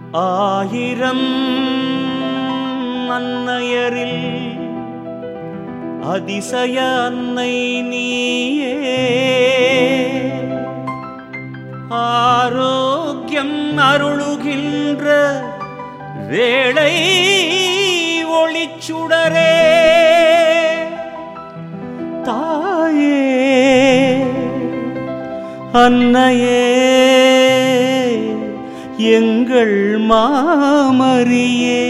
ஆயிரம் அன்னையரில் அதிசய அன்னை நீயே ஆரோக்கியம் அருளுகின்ற வேளை ஒளிச்சுடரே தாயே அன்னையே எங்கள் மாமரியே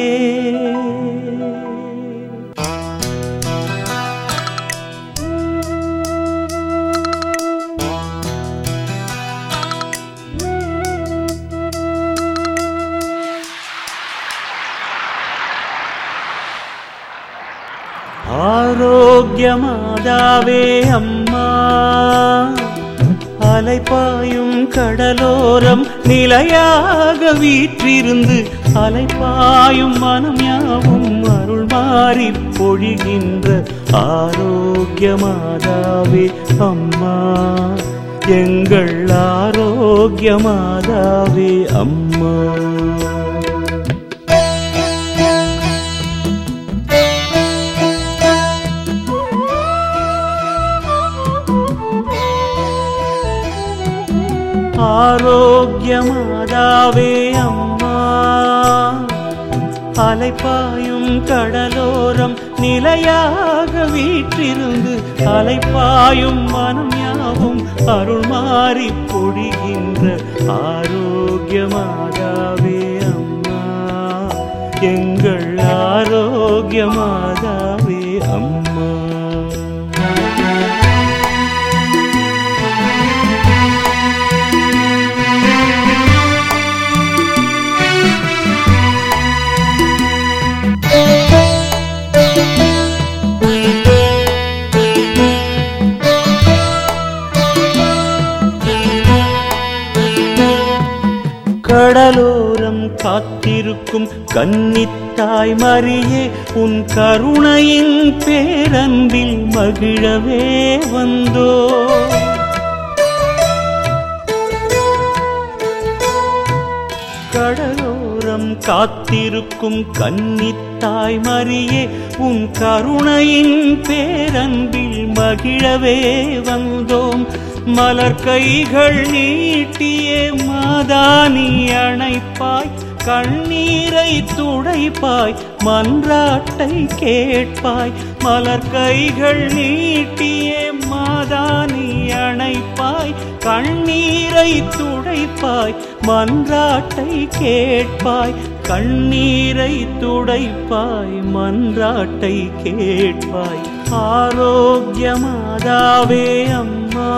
ஆரோக்கியமாதாவே அம்மா அலைப்பாயும் கடலோரம் நிலையாக வீற்றிருந்து அலைப்பாயும் மனம் யாவும் அருள் மாறி பொழிகின்ற ஆரோக்கியமாதாவே அம்மா எங்கள் ஆரோக்கியமாதாவே அம்மா ஆரோக்கியமாதாவே அம்மா அலைப்பாயும் கடலோரம் நிலையாக வீற்றிருந்து அலைப்பாயும் மனம் யாவும் அருள் மாறி பொழிகின்ற ஆரோக்கியமாதாவே அம்மா எங்கள் ஆரோக்கியமாதாவே அம்மா கடலோரம் காத்திருக்கும் கன்னித்தாய் மரியே உன் கருணையின் பேரன்பில் மகிழவே வந்தோ கடலோரம் காத்திருக்கும் கன்னித்தாய் மரியே உன் கருணையின் பேரன்பில் மகிழவே வந்தோம் மலர் கைகள் நீட்டியே மாதானி அணைப்பாய் கண்ணீரை துடைப்பாய் மன்றாட்டை கேட்பாய் மலர் கைகள் நீட்டியே மாதானி அணைப்பாய் கண்ணீரை துடைப்பாய் மன்றாட்டை கேட்பாய் கண்ணீரை துடைப்பாய் மன்றாட்டை கேட்பாய் ஆரோக்கியமாதாவே அம்மா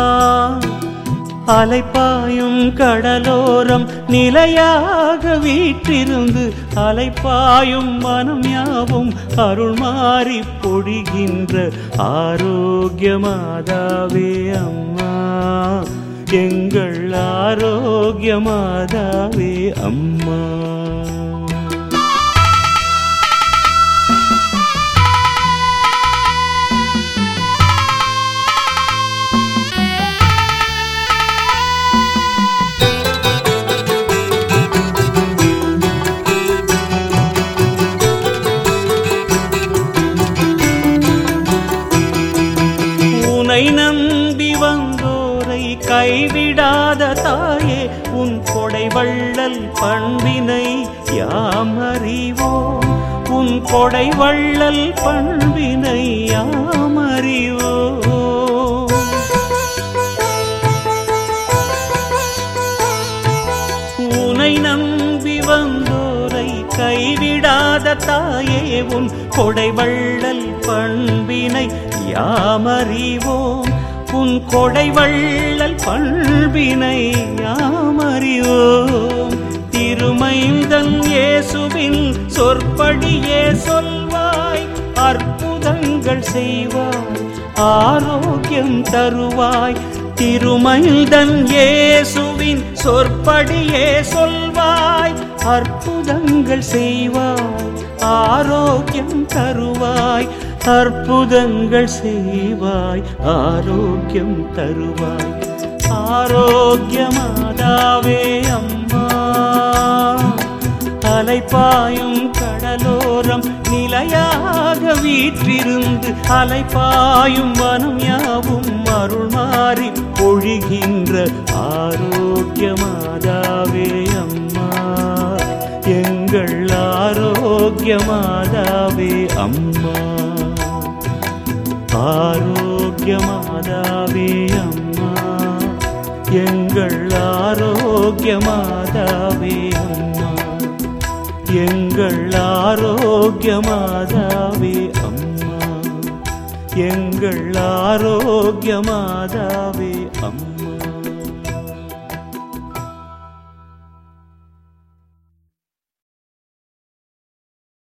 அலைப்பாயும் கடலோரம் நிலையாக வீற்றிருந்து அலைப்பாயும் மனம் யாவும் அருள் மாறி பொழிகின்ற ஆரோக்கியமாதாவே அம்மா எங்கள் ஆரோக்கியமாதாவே அம்மா உனை நம்பி வந்தோரை கைவிடாத தாயே உன் கொடை வள்ளல் பண்பினை யாம் அறிவோம் உன் கொடை வள்ளல் பண்பினை யாம் அறிவோம் உனை நம்பி வந்தோரை கைவிடாத தாயே உன் கொடை வள்ளல் பண்பினை யாமறிவோம் உன் கொடை வள்ளல் பண்பினை யாமறிவோம் திருமைந்தன் இயேசுவின் சொற்படியே சொல்வாய் அற்புதங்கள் செய்வாய் ஆரோக்கியம் தருவாய் திருமைந்தன் இயேசுவின் சொற்படியே சொல்வாய் அற்புதங்கள் செய்வாய் ஆரோக்கியம் தருவாய் அற்புதங்கள் செய்வாய் ஆரோக்கியம் தருவாய் ஆரோக்கியமாதாவே அம்மா பாயும் கடலோரம் நிலையாக வீற்றிருந்து அலை பாயும் வனம் யாவும் அருள் மாறி பொழிகின்ற ஆரோக்கிய மாதாவே அம்மா எங்கள் ஆரோக்கிய மாதாவே அம்மா ஆரோக்கிய மாதாவே அம்மா எங்கள் ஆரோக்கிய மாதாவே அம்மா எங்கள் ஆரோக்கிய மாதாவே அம்மா எங்கள் ஆரோக்கிய மாதாவே அம்மா